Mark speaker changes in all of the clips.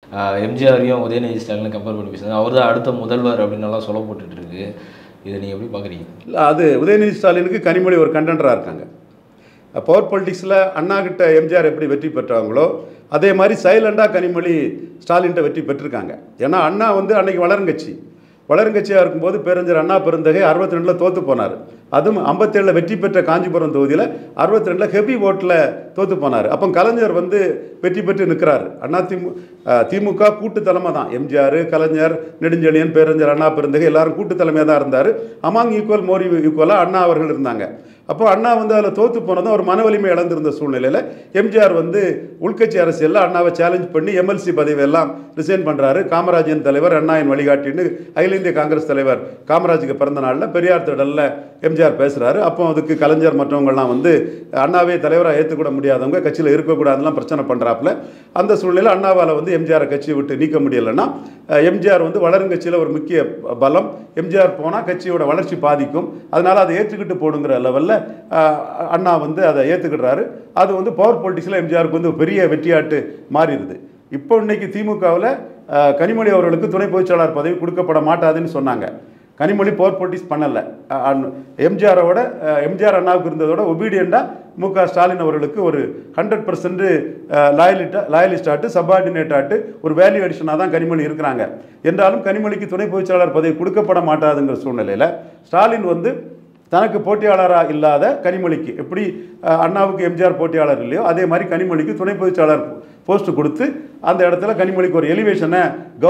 Speaker 1: ஆஹ் எம்ஜிஆரையும் உதயநிதி ஸ்டாலினை கம்பேர் பண்ணி பேசுறாங்க அவர் தான் அடுத்த முதல்வர் அப்படின்னு எல்லாம் சொல்ல போட்டுட்டு இருக்கு இதை நீங்கள் எப்படி பார்க்குறீங்க
Speaker 2: இல்லை அது உதயநிதி ஸ்டாலினுக்கு கனிமொழி ஒரு கண்டென்டராக இருக்காங்க பவர் பொலிட்டிக்ஸில் அண்ணா கிட்ட எம்ஜிஆர் எப்படி வெற்றி பெற்றாங்களோ அதே மாதிரி சைலண்டாக கனிமொழி ஸ்டாலின்கிட்ட வெற்றி பெற்றிருக்காங்க ஏன்னா அண்ணா வந்து அன்னைக்கு வளருங்கட்சி வளருங்கட்சியாக இருக்கும்போது பேரஞ்சர் அண்ணா பெருந்தகை அறுபத்தி ரெண்டில் தோற்று போனார் அதுவும் ஐம்பத்தேழில் வெற்றி பெற்ற காஞ்சிபுரம் தொகுதியில் அறுபத்தி ரெண்டில் ஹெவி ஓட்டில் தோற்று போனார் அப்போ கலைஞர் வந்து வெற்றி பெற்று நிற்கிறாரு அண்ணா திமு அஹ் திமுக கூட்டு தலைமை தான் எம்ஜிஆர் கலைஞர் நெடுஞ்செழியன் பேரஞ்சர் அண்ணா பெருந்தகை எல்லாரும் கூட்டு தலைமையாக தான் இருந்தார் அமாங் ஈக்குவல் மோரி ஈக்குவலாக அண்ணா அவர்கள் இருந்தாங்க அப்போ அண்ணா வந்து அதில் தோற்று போனதும் ஒரு மன வலிமை இழந்திருந்த சூழ்நிலையில் எம்ஜிஆர் வந்து உள்கட்சி அரசியலில் அண்ணாவை சேலஞ்ச் பண்ணி எம்எல்சி பதவி எல்லாம் ரிசைன் பண்ணுறாரு காமராஜின் தலைவர் அண்ணாயின் வழிகாட்டின்னு அகில இந்திய காங்கிரஸ் தலைவர் காமராஜுக்கு பிறந்த நாளில் பெரியார் திடலில் எம்ஜிஆர் பேசுகிறாரு அப்போ அதுக்கு கலைஞர் மற்றவங்கள்லாம் வந்து அண்ணாவே தலைவராக ஏற்றுக்கூட முடியாதவங்க கட்சியில் இருக்கக்கூடாதுலாம் பிரச்சனை பண்ணுறாப்புல அந்த சூழ்நிலையில் அண்ணாவால் வந்து எம்ஜிஆரை கட்சியை விட்டு நீக்க முடியலைன்னா அஹ், எம்ஜிஆர் வந்து வளரும் கட்சியில் ஒரு முக்கிய பலம் எம்ஜிஆர் போனால் கட்சியோட வளர்ச்சி பாதிக்கும் அதனால் அதை ஏற்றுக்கிட்டு போடுங்கிற லெவலில் அண்ணா வந்து அதை ஏற்றுக்கிடுறாரு அது வந்து பவர் பொலிட்டிக்ஸில் எம்ஜிஆருக்கு வந்து ஒரு பெரிய வெற்றியாட்டு மாறிடுது இப்போ இன்னைக்கு திமுகவில் கனிமொழி அவர்களுக்கு துணை பொதுச்செயலாளர் பதவி கொடுக்கப்பட மாட்டாதுன்னு சொன்னாங்க கனிமொழி பவர் பொலிட்டிக்ஸ் பண்ணலை எம்ஜிஆரோட எம்ஜிஆர் அண்ணாவுக்கு இருந்ததோட ஒபீடியண்டாக மு க ஸ்டாலின் அவர்களுக்கு ஒரு ஹண்ட்ரட் பர்சன்ட் லாயலிட்டா லாயலிஸ்ட் ஆட்டு சப்பார்டினேட் ஆட்டு ஒரு வேல்யூ அடிஷனாக தான் கனிமொழி இருக்கிறாங்க என்றாலும் கனிமொழிக்கு துணை பொதுச்செயலாளர் பதவி கொடுக்கப்பட மாட்டாதுங்கிற சூழ்நிலையில் ஸ்டாலின் வந்து தனக்கு போட்டியாளராக இல்லாத கனிமொழிக்கு எப்படி அஹ், அண்ணாவுக்கு எம்ஜிஆர் போட்டியாளர் இல்லையோ அதே மாதிரி கனிமொழிக்கு துணை பொதுச்செயலாளர் போஸ்ட் கொடுத்து அந்த இடத்துல கனிமொழிக்கு ஒரு எலிவேஷனை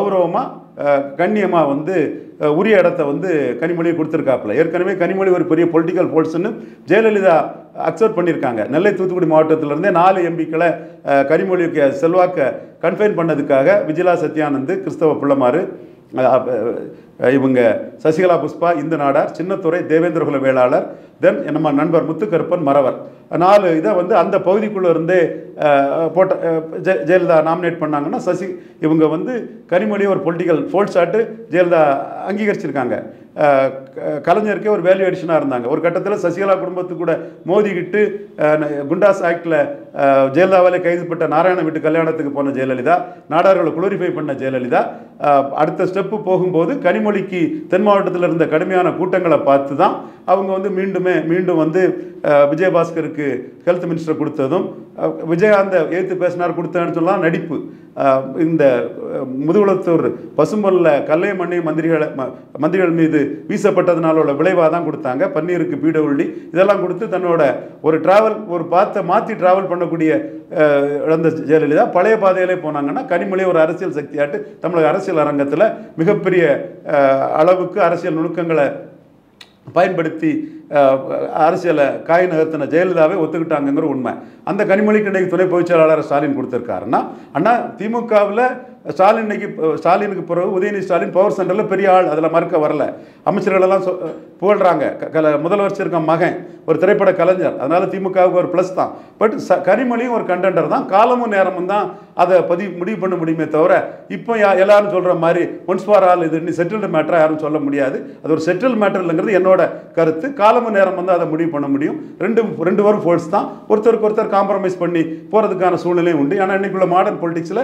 Speaker 2: கௌரவமாக கண்ணியமாக வந்து அஹ், உரிய இடத்த வந்து கனிமொழி கொடுத்துருக்காப்புல ஏற்கனவே கனிமொழி ஒரு பெரிய பொலிட்டிக்கல் போல்ஸ்னு ஜெயலலிதா அக்செப்ட் பண்ணியிருக்காங்க நெல்லை தூத்துக்குடி மாவட்டத்திலிருந்தே நாலு எம்பிக்களை கனிமொழிக்கு செல்வாக்க கன்ஃபைன் பண்ணதுக்காக விஜிலா சத்யானந்த் கிறிஸ்தவ பிள்ளைமாறு அஹ், அஹ், இவங்க சசிகலா புஷ்பா இந்த நாடார் சின்னத்துறை தேவேந்திரகுல வேளாளர் தென் நம்ம நண்பர் முத்துக்கருப்பன் மறவர் நாலு இதை வந்து அந்த பகுதிக்குள்ளே இருந்தே அஹ், போட்ட அஹ், ஜெ- ஜெயலலிதா நாமினேட் பண்ணாங்கன்னா சசி இவங்க வந்து கனிமொழி ஒரு பொலிட்டிக்கல் ஃபோல்ஸ் ஆட்டு ஜெயலலிதா அங்கீகரிச்சிருக்காங்க அஹ், க- கலைஞருக்கே ஒரு வேல்யூ அடிஷனாக இருந்தாங்க ஒரு கட்டத்தில் சசிகலா குடும்பத்துக்கு கூட மோதிக்கிட்டு அஹ், ந- குண்டாஸ் ஆக்டில் ஜெயலலிதாவாலே கைதுப்பட்ட நாராயண வீட்டு கல்யாணத்துக்கு போன ஜெயலலிதா நாடார்களை குளோரிஃபை பண்ண ஜெயலலிதா அஹ், அடுத்த ஸ்டெப்பு போகும்போது கனிமொழிக்கு தென் மாவட்டத்தில் இருந்த கடுமையான கூட்டங்களை பார்த்து தான் அவங்க வந்து மீண்டுமே மீண்டும் வந்து அஹ், விஜயபாஸ்கருக்கு ஹெல்த் மினிஸ்டர் கொடுத்ததும் அஹ், விஜயகாந்த ஏற்று பேசினார் கொடுத்தேன்னு சொல்லலாம் நடிப்பு அஹ், இந்த அஹ், முதுகுளத்தூர் பசும்பொல்ல கல்லை மண்ணை மந்திரிகளை ம- மந்திரிகள் மீது வீசப்பட்டதுனால உள்ள விளைவாக தான் கொடுத்தாங்க பன்னீருக்கு பீடவுள்ளி இதெல்லாம் கொடுத்து தன்னோட ஒரு டிராவல் ஒரு பாத்தை மாற்றி டிராவல் பண்ணக்கூடிய அஹ், இழந்த ஜெயலலிதா பழைய பாதையிலே போனாங்கன்னா கனிமொழி ஒரு அரசியல் சக்தியாட்டு தமிழக அரசியல் அரங்கத்தில் மிகப்பெரிய அஹ், அளவுக்கு அரசியல் நுணுக்கங்களை பயன்படுத்தி அஹ், அரசியலை காய் நகர்த்தின ஜெயலலிதாவை ஒத்துக்கிட்டாங்கங்கிற உண்மை அந்த கனிமொழிக்கு இன்னைக்கு துணை பொதுச் செயலாளர் ஸ்டாலின் கொடுத்துருக்காருன்னா அண்ணா திமுகவில் ஸ்டாலின் இன்னைக்கு அஹ், ஸ்டாலினுக்கு பிறகு உதயநிதி ஸ்டாலின் பவர் சென்டரில் பெரிய ஆள் அதில் மறுக்க வரல அமைச்சர்களெல்லாம் சொ புகழ்றாங்க க- கல முதலமைச்சர் இருக்க மகன் ஒரு திரைப்பட கலைஞர் அதனால திமுகவுக்கு ஒரு ப்ளஸ் தான் பட் ச கனிமொழியும் ஒரு கண்டெண்டர் தான் காலமும் நேரமும் தான் அதை பதிவு முடிவு பண்ண முடியுமே தவிர இப்போ யா எல்லாரும் சொல்கிற மாதிரி ஒன்ஸ் ஃபார் ஆல் இது செட்டில்டு மேட்டராக யாரும் சொல்ல முடியாது அது ஒரு செட்டில் மேட்டர் இல்லைங்கிறது என்னோட கருத்து காலமும் நேரம் வந்து அதை முடிவு பண்ண முடியும் ரெண்டு ரெண்டு வரும் ஃபோர்ஸ் தான் ஒருத்தருக்கு ஒருத்தர் காம்ப்ரமைஸ் பண்ணி போகிறதுக்கான சூழ்நிலையும் உண்டு ஆனால் இன்னைக்குள்ள மாடர்ன் பொலிட்டிக்ஸில்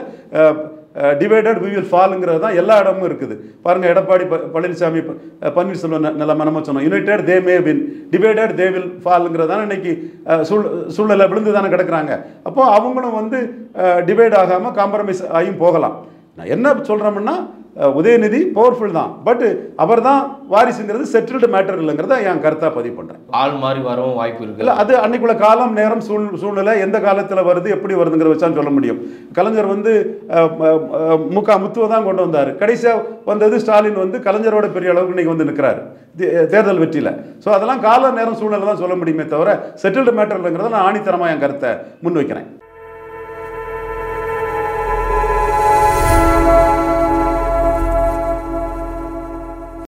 Speaker 2: டிவைடட் we will ஃபாலுங்கிறது தான் எல்லா இடமும் இருக்குது பாருங்கள் எடப்பாடி ப- பழனிசாமி ப- பன்னீர்செல்வம் ந- நிலைமை நம்ம சொன்னோம் united they may win divided they will ஃபாலுங்கிறது தானே இன்னைக்கு அஹ், சூழ் சூழ்நிலை விழுந்து தானே கிடக்குறாங்க அப்போ அவங்களும் வந்து டிவைட் ஆகாமல் காம்ப்ரமைஸ் ஆகியும் போகலாம் நான் என்ன சொல்கிறோம்னா உதயநிதி பவர்ஃபுல் தான் பட் அவர் தான் வாரிசுங்கிறது செட்டில்டு மேட்டர் இல்லைங்கிறத என் கருத்தாக பதிவு பண்ணுறேன்
Speaker 1: ஆள் மாறி வரவும் வாய்ப்பு இருக்கு
Speaker 2: இல்லை அது அன்னைக்குள்ள காலம் நேரம் சூழ் சூழ்நிலை எந்த காலத்தில் வருது எப்படி வருதுங்கிற வச்சான்னு சொல்ல முடியும் கலைஞர் வந்து அஹ், அஹ், அஹ், முக முத்துவை தான் கொண்டு வந்தார் கடைசியாக வந்தது ஸ்டாலின் வந்து கலைஞரோட பெரிய அளவுக்கு இன்னைக்கு வந்து நிற்கிறாரு தேர்தல் வெற்றியில் ஸோ அதெல்லாம் கால நேரம் சூழ்நிலை தான் சொல்ல முடியுமே தவிர செட்டில்டு மேட்டர் இல்லைங்கிறத நான் ஆணித்தரமாக என் கருத்தை முன்வைக்கிறேன்